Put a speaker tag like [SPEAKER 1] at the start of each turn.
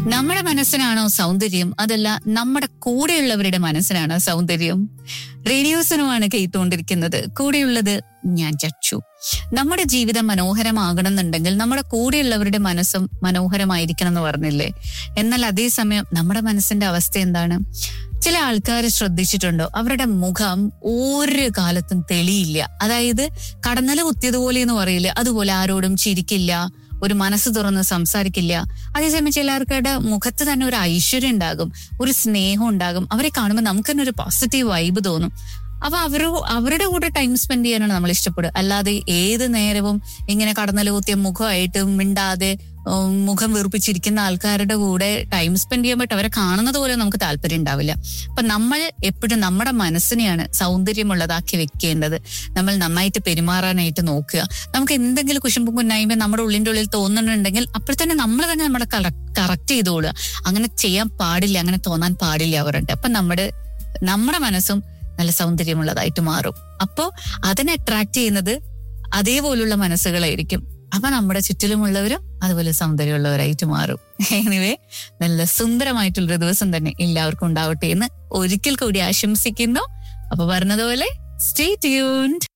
[SPEAKER 1] നമ്മുടെ മനസ്സിനാണോ സൗന്ദര്യം അതല്ല നമ്മുടെ കൂടെയുള്ളവരുടെ മനസ്സിനാണോ സൗന്ദര്യം റേഡിയോസിനുമാണ് കേട്ടുകൊണ്ടിരിക്കുന്നത് കൂടെയുള്ളത് ഞാൻ ചച്ചു നമ്മുടെ ജീവിതം മനോഹരമാകണം എന്നുണ്ടെങ്കിൽ നമ്മുടെ കൂടെയുള്ളവരുടെ മനസ്സും മനോഹരമായിരിക്കണം എന്ന് പറഞ്ഞില്ലേ എന്നാൽ അതേസമയം നമ്മുടെ മനസ്സിന്റെ അവസ്ഥ എന്താണ് ചില ആൾക്കാർ ശ്രദ്ധിച്ചിട്ടുണ്ടോ അവരുടെ മുഖം ഒരു കാലത്തും തെളിയില്ല അതായത് കടന്നല കുത്തിയതുപോലെ എന്ന് പറയില്ലേ അതുപോലെ ആരോടും ചിരിക്കില്ല ഒരു മനസ്സ് തുറന്ന് സംസാരിക്കില്ല അതേസമയം ചിലർക്കടെ മുഖത്ത് തന്നെ ഒരു ഐശ്വര്യം ഉണ്ടാകും ഒരു സ്നേഹം ഉണ്ടാകും അവരെ കാണുമ്പോൾ നമുക്ക് തന്നെ ഒരു പോസിറ്റീവ് വൈബ് തോന്നും അപ്പൊ അവര് അവരുടെ കൂടെ ടൈം സ്പെൻഡ് ചെയ്യാനാണ് നമ്മൾ ഇഷ്ടപ്പെടുക അല്ലാതെ ഏത് നേരവും ഇങ്ങനെ കടന്നല കുത്തിയ മുഖമായിട്ട് മിണ്ടാതെ ഉം, മുഖം വീർപ്പിച്ചിരിക്കുന്ന ആൾക്കാരുടെ കൂടെ ടൈം സ്പെൻഡ് ചെയ്യാൻ പറ്റും അവരെ കാണുന്നത് പോലെ നമുക്ക് താല്പര്യം ഉണ്ടാവില്ല അപ്പൊ നമ്മൾ എപ്പോഴും നമ്മുടെ മനസ്സിനെയാണ് സൗന്ദര്യമുള്ളതാക്കി വെക്കേണ്ടത് നമ്മൾ നന്നായിട്ട് പെരുമാറാനായിട്ട് നോക്കുക നമുക്ക് എന്തെങ്കിലും കുശുമ്പും കുന്നായ്മ നമ്മുടെ ഉള്ളിന്റെ ഉള്ളിൽ തോന്നുന്നുണ്ടെങ്കിൽ അപ്പോൾ തന്നെ നമ്മൾ തന്നെ നമ്മുടെ കറക്റ്റ് ചെയ്തോളുക അങ്ങനെ ചെയ്യാൻ പാടില്ല അങ്ങനെ തോന്നാൻ പാടില്ല അവരുണ്ട് അപ്പൊ നമ്മുടെ നമ്മുടെ മനസ്സും നല്ല സൗന്ദര്യമുള്ളതായിട്ട് മാറും അപ്പോ അതിനെ അട്രാക്ട് ചെയ്യുന്നത് അതേപോലുള്ള മനസ്സുകളായിരിക്കും അപ്പൊ നമ്മുടെ ചുറ്റിലുമുള്ളവരും അതുപോലെ സൗന്ദര്യമുള്ളവരായിട്ട് മാറും എനിവേ നല്ല സുന്ദരമായിട്ടുള്ളൊരു ദിവസം തന്നെ എല്ലാവർക്കും ഉണ്ടാവട്ടെ എന്ന് ഒരിക്കൽ കൂടി ആശംസിക്കുന്നു അപ്പൊ പറഞ്ഞതുപോലെ സ്റ്റേ ട്യൂൺഡ്